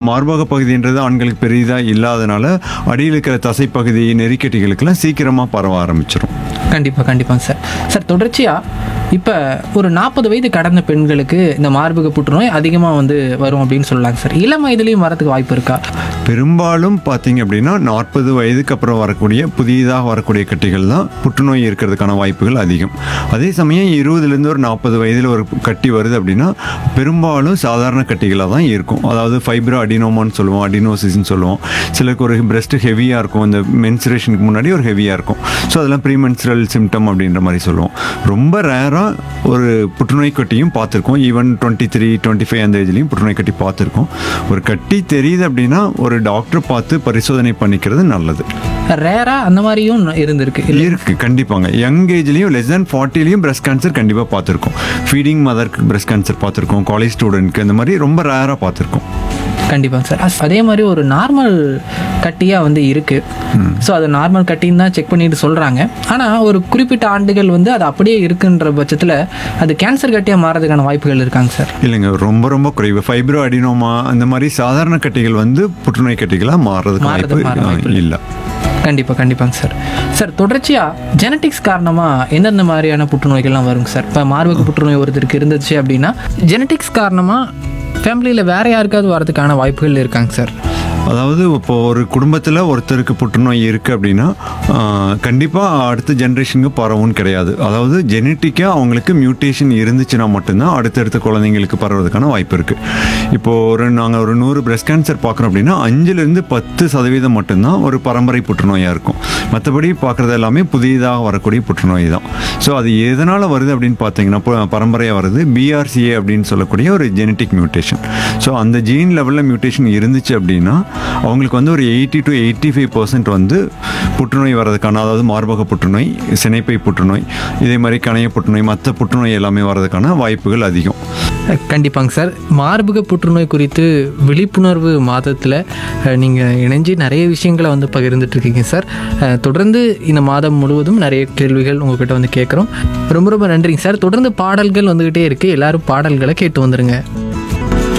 மார்பக பகுதின்றது ஆண்களுக்கு பெரிதாக இல்லாதனால அடியில் இருக்கிற தசைப்பகுதி நெறிக்கட்டிகளுக்கெல்லாம் சீக்கிரமாக பரவ ஆரம்பிச்சிடும் கண்டிப்பாக கண்டிப்பாங்க சார் சார் தொடர்ச்சியாக இப்போ ஒரு நாற்பது வயது கடந்த பெண்களுக்கு இந்த மார்பக புற்றுநோய் அதிகமாக வந்து வரும் அப்படின்னு சொல்லலாங்க சார் இளம் வயதுலேயும் வரதுக்கு வாய்ப்பு இருக்கா பெரும்பாலும் பார்த்தீங்க அப்படின்னா நாற்பது வயதுக்கு அப்புறம் வரக்கூடிய புதியதாக வரக்கூடிய கட்டிகள் தான் புற்றுநோய் இருக்கிறதுக்கான வாய்ப்புகள் அதிகம் அதே சமயம் இருபதுலேருந்து ஒரு நாற்பது வயதில் ஒரு கட்டி வருது அப்படின்னா பெரும்பாலும் சாதாரண கட்டிகளாக தான் இருக்கும் அதாவது ஃபைப்ரோ அடினோமான்னு சொல்லுவோம் அடினோசிஸ்ன்னு சொல்லுவோம் சிலருக்கு ஒரு பிரஸ்ட் ஹெவியாக இருக்கும் இந்த மென்சுரேஷனுக்கு முன்னாடி ஒரு ஹெவியாக இருக்கும் ஸோ அதெல்லாம் ப்ரீமென்சுரல் சிம்டம் அப்படின்ற மாதிரி சொல்லுவோம் ரொம்ப ரேராக ஒரு புற்றுநோய் கட்டியும் பார்த்துருக்கோம் even twenty three twenty five அந்த ஏஜ்லேயும் புற்றுநோய் கட்டி பார்த்துருக்கோம் ஒரு கட்டி தெரியுது அப்படின்னா ஒரு டாக்டர் பார்த்து பரிசோதனை பண்ணிக்கிறது நல்லது ரேராக அந்த மாதிரியும் இருந்திருக்கு இல்லை இருக்கு கண்டிப்பாங்க யங் ஏஜ்லேயும் லெஸ் தேன் ஃபார்ட்டிலையும் பிரஸ்ட் கேன்சர் கண்டிப்பாக பார்த்துருக்கோம் ஃபீடிங் மதருக்கு பிரஸ்ட் கேன்சர் பார்த்துருக்கோம் காலேஜ் ஸ்டூடெண்ட்க்கு இந்த மாதிரி ரொம்ப ரேராக பார்த்துருக்கோம் கண்டிப்பாங்க சார் அஸ்- அதே மாதிரி ஒரு நார்மல் கட்டியாக வந்து இருக்குது ஸோ அது நார்மல் கட்டின்னு தான் செக் பண்ணிட்டு சொல்கிறாங்க ஆனால் ஒரு குறிப்பிட்ட ஆண்டுகள் வந்து அது அப்படியே இருக்குன்ற பட்சத்தில் அது கேன்சர் கட்டியாக மாறதுக்கான வாய்ப்புகள் இருக்காங்க சார் இல்லைங்க ரொம்ப ரொம்ப குறைவு ஃபைப்ரோ அடினோமா அந்த மாதிரி சாதாரண கட்டிகள் வந்து புற்றுநோய் கட்டிகளாக மாறுறதுக்கு மாறுறது- மாற வாய்ப்பு வாய்ப்பு இல்லை கண்டிப்பாக கண்டிப்பாங்க சார் சார் தொடர்ச்சியாக ஜெனட்டிக்ஸ் காரணமாக எந்தெந்த மாதிரியான புற்றுநோய்கள்லாம் வருங்க சார் இப்போ மார்பக புற்றுநோய் ஒருத்தருக்கு இருந்துச்சு அப்படின்னா ஜெனட்டிக்ஸ் காரணமாக ஃபேமிலியில் வேற யாருக்காவது வரதுக்கான வாய்ப்புகள் இருக்காங்க சார் அதாவது இப்போ ஒரு குடும்பத்தில் ஒருத்தருக்கு புற்றுநோய் இருக்குது அப்படின்னா கண்டிப்பாக அடுத்த ஜென்ரேஷனுக்கு பரவும் கிடையாது அதாவது ஜெனட்டிக்காக அவங்களுக்கு மியூட்டேஷன் இருந்துச்சுன்னா மட்டும்தான் அடுத்தடுத்த குழந்தைங்களுக்கு பரவுறதுக்கான வாய்ப்பு இருக்குது இப்போது ஒரு நாங்கள் ஒரு நூறு பிரஸ்ட் கேன்சர் பார்க்குறோம் அப்படின்னா அஞ்சுலேருந்து பத்து சதவீதம் மட்டும்தான் ஒரு பரம்பரை புற்றுநோயாக இருக்கும் மற்றபடி பார்க்குறது எல்லாமே புதியதாக வரக்கூடிய புற்றுநோய் தான் ஸோ அது எதனால் வருது அப்படின்னு பார்த்தீங்கன்னா இப்போ பரம்பரையாக வருது பிஆர்சிஏ அப்படின்னு சொல்லக்கூடிய ஒரு ஜெனட்டிக் மியூட்டேஷன் ஸோ அந்த ஜீன் லெவலில் மியூட்டேஷன் இருந்துச்சு அப்படின்னா அவங்களுக்கு வந்து ஒரு eighty to eighty five percent வந்து புற்றுநோய் வர்றதுக்கான அதாவது மார்பக புற்றுநோய் சினைப்பை புற்றுநோய் இதே மாதிரி கணைய புற்றுநோய் மற்ற புற்றுநோய் எல்லாமே வர்றதுக்கான வாய்ப்புகள் அதிகம் கண்டிப்பாங்க சார் மார்பக புற்றுநோய் குறித்து விழிப்புணர்வு மாதத்தில் நீங்கள் இணைஞ்சு நிறைய விஷயங்களை வந்து பகிர்ந்துட்டு இருக்கீங்க சார் அஹ், தொடர்ந்து இந்த மாதம் முழுவதும் நிறைய கேள்விகள் உங்ககிட்ட வந்து கேட்குறோம் ரொம்ப ரொம்ப நன்றிங்க சார் தொடர்ந்து பாடல்கள் வந்துக்கிட்டே இருக்குது எல்லாரும் பாடல்களை கேட்டு வந்துருங்க